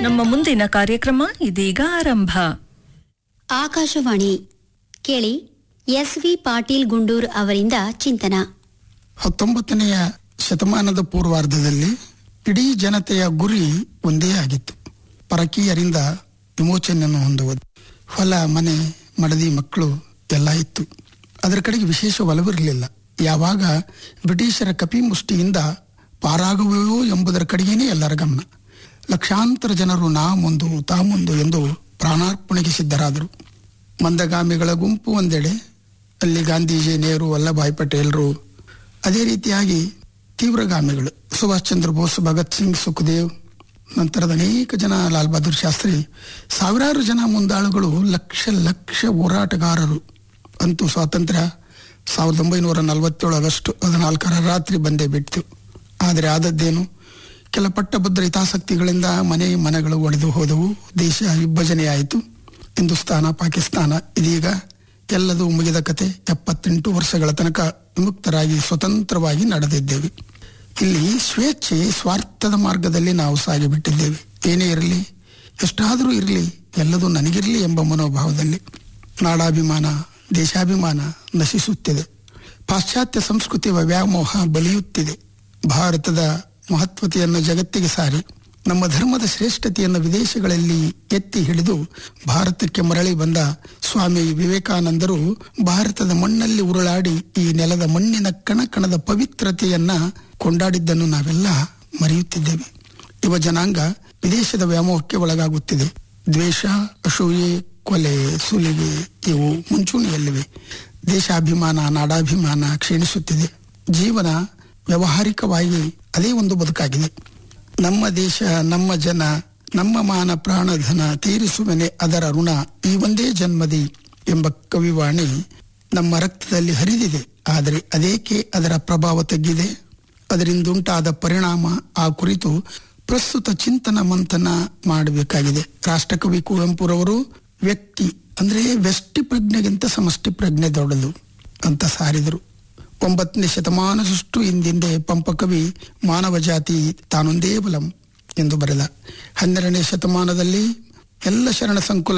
ನಮ್ಮ ಮುಂದಿನ ಕಾರ್ಯಕ್ರಮ ಇದೀಗ ಆರಂಭ ಆಕಾಶವಾಣಿ ಕೇಳಿ ಎಸ್ ವಿ ಪಾಟೀಲ್ ಗುಂಡೂರ್ ಅವರಿಂದ ಚಿಂತನ ಹತ್ತೊಂಬತ್ತನೆಯ ಶತಮಾನದ ಪೂರ್ವಾರ್ಧದಲ್ಲಿ ಇಡೀ ಜನತೆಯ ಗುರಿ ಒಂದೇ ಆಗಿತ್ತು ಪರಕೀಯರಿಂದ ವಿಮೋಚನೆಯನ್ನು ಹೊಂದುವುದು ಹೊಲ ಮನೆ ಮಡದಿ ಮಕ್ಕಳು ಎಲ್ಲ ಇತ್ತು ಅದರ ಕಡೆಗೆ ವಿಶೇಷ ಒಲವಿರಲಿಲ್ಲ ಯಾವಾಗ ಬ್ರಿಟಿಷರ ಕಪಿಮುಷ್ಟಿಯಿಂದ ಪಾರಾಗುವೆಯೋ ಎಂಬುದರ ಕಡೆಗೇನೆ ಎಲ್ಲರ ಗಮನ ಲಕ್ಷಾಂತರ ಜನರು ನಾ ಮುಂದು ತಾ ಮುಂದು ಎಂದು ಪ್ರಾಣಾರ್ಪಣೆಗೆ ಸಿದ್ಧರಾದರು ಮಂದಗಾಮಿಗಳ ಗುಂಪು ಒಂದೆಡೆ ಅಲ್ಲಿ ಗಾಂಧೀಜಿ ನೆಹರು ವಲ್ಲಭಾಯ್ ಪಟೇಲ್ರು ಅದೇ ರೀತಿಯಾಗಿ ತೀವ್ರಗಾಮಿಗಳು ಸುಭಾಷ್ ಚಂದ್ರ ಬೋಸ್ ಭಗತ್ ಸಿಂಗ್ ಸುಖದೇವ್ ನಂತರದ ಅನೇಕ ಜನ ಲಾಲ್ ಬಹದ್ದೂರ್ ಶಾಸ್ತ್ರಿ ಸಾವಿರಾರು ಜನ ಮುಂದಾಳುಗಳು ಲಕ್ಷ ಲಕ್ಷ ಹೋರಾಟಗಾರರು ಅಂತೂ ಸ್ವಾತಂತ್ರ್ಯ ಸಾವಿರದ ಒಂಬೈನೂರ ನಲವತ್ತೇಳು ಆಗಸ್ಟ್ ಹದಿನಾಲ್ಕರ ರಾತ್ರಿ ಬಂದೇ ಬಿಡ್ತು ಆದರೆ ಆದದ್ದೇನು ಕೆಲ ಪಟ್ಟಭದ್ರ ಹಿತಾಸಕ್ತಿಗಳಿಂದ ಮನೆ ಮನೆಗಳು ಒಡೆದು ಹೋದವು ದೇಶ ವಿಭಜನೆಯಾಯಿತು ಹಿಂದೂಸ್ತಾನ ಪಾಕಿಸ್ತಾನ ಇದೀಗ ಎಲ್ಲದೂ ಮುಗಿದ ಕತೆ ಎಪ್ಪತ್ತೆಂಟು ವರ್ಷಗಳ ತನಕ ವಿಮುಕ್ತರಾಗಿ ಸ್ವತಂತ್ರವಾಗಿ ನಡೆದಿದ್ದೇವೆ ಇಲ್ಲಿ ಸ್ವೇಚ್ಛೆ ಸ್ವಾರ್ಥದ ಮಾರ್ಗದಲ್ಲಿ ನಾವು ಸಾಗಿಬಿಟ್ಟಿದ್ದೇವೆ ಏನೇ ಇರಲಿ ಎಷ್ಟಾದರೂ ಇರಲಿ ಎಲ್ಲದೂ ನನಗಿರಲಿ ಎಂಬ ಮನೋಭಾವದಲ್ಲಿ ನಾಡಾಭಿಮಾನ ದೇಶಾಭಿಮಾನ ನಶಿಸುತ್ತಿದೆ ಪಾಶ್ಚಾತ್ಯ ಸಂಸ್ಕೃತಿಯ ವ್ಯಾಮೋಹ ಬಲಿಯುತ್ತಿದೆ ಭಾರತದ ಮಹತ್ವತೆಯನ್ನು ಜಗತ್ತಿಗೆ ಸಾರಿ ನಮ್ಮ ಧರ್ಮದ ಶ್ರೇಷ್ಠತೆಯನ್ನು ವಿದೇಶಗಳಲ್ಲಿ ಎತ್ತಿ ಹಿಡಿದು ಭಾರತಕ್ಕೆ ಮರಳಿ ಬಂದ ಸ್ವಾಮಿ ವಿವೇಕಾನಂದರು ಭಾರತದ ಮಣ್ಣಲ್ಲಿ ಉರುಳಾಡಿ ಈ ನೆಲದ ಮಣ್ಣಿನ ಕಣಕಣದ ಪವಿತ್ರತೆಯನ್ನ ಕೊಂಡಾಡಿದ್ದನ್ನು ನಾವೆಲ್ಲ ಮರೆಯುತ್ತಿದ್ದೇವೆ ಯುವ ಜನಾಂಗ ವಿದೇಶದ ವ್ಯಾಮೋಹಕ್ಕೆ ಒಳಗಾಗುತ್ತಿದೆ ದ್ವೇಷ ಅಸೂಯೆ ಕೊಲೆ ಸುಲಿಗೆ ಇವು ಮುಂಚೂಣಿಯಲ್ಲಿವೆ ದೇಶಾಭಿಮಾನ ನಾಡಾಭಿಮಾನ ಕ್ಷೀಣಿಸುತ್ತಿದೆ ಜೀವನ ವ್ಯಾವಹಾರಿಕವಾಗಿ ಅದೇ ಒಂದು ಬದುಕಾಗಿದೆ ನಮ್ಮ ದೇಶ ನಮ್ಮ ಜನ ನಮ್ಮ ಮಾನ ಪ್ರಾಣಧನ ತೀರಿಸುವನೆ ಅದರ ಋಣ ಈ ಒಂದೇ ಜನ್ಮದಿ ಎಂಬ ಕವಿವಾಣಿ ನಮ್ಮ ರಕ್ತದಲ್ಲಿ ಹರಿದಿದೆ ಆದರೆ ಅದೇಕೆ ಅದರ ಪ್ರಭಾವ ತಗ್ಗಿದೆ ಅದರಿಂದುಂಟಾದ ಪರಿಣಾಮ ಆ ಕುರಿತು ಪ್ರಸ್ತುತ ಚಿಂತನ ಮಂಥನ ಮಾಡಬೇಕಾಗಿದೆ ರಾಷ್ಟ್ರಕವಿ ಕುವೆಂಪುರವರು ವ್ಯಕ್ತಿ ಅಂದ್ರೆ ವ್ಯಷ್ಟಿ ಪ್ರಜ್ಞೆಗಿಂತ ಸಮಷ್ಟಿ ಪ್ರಜ್ಞೆ ದೊಡ್ಡದು ಅಂತ ಸಾರಿದರು ಒಂಬತ್ತನೇ ಶತಮಾನದಷ್ಟು ಹಿಂದಿಂದೆ ಪಂಪಕವಿ ಮಾನವ ಜಾತಿ ತಾನೊಂದೇ ಬಲಂ ಎಂದು ಬರೆದ ಹನ್ನೆರಡನೇ ಶತಮಾನದಲ್ಲಿ ಎಲ್ಲ ಶರಣ ಸಂಕುಲ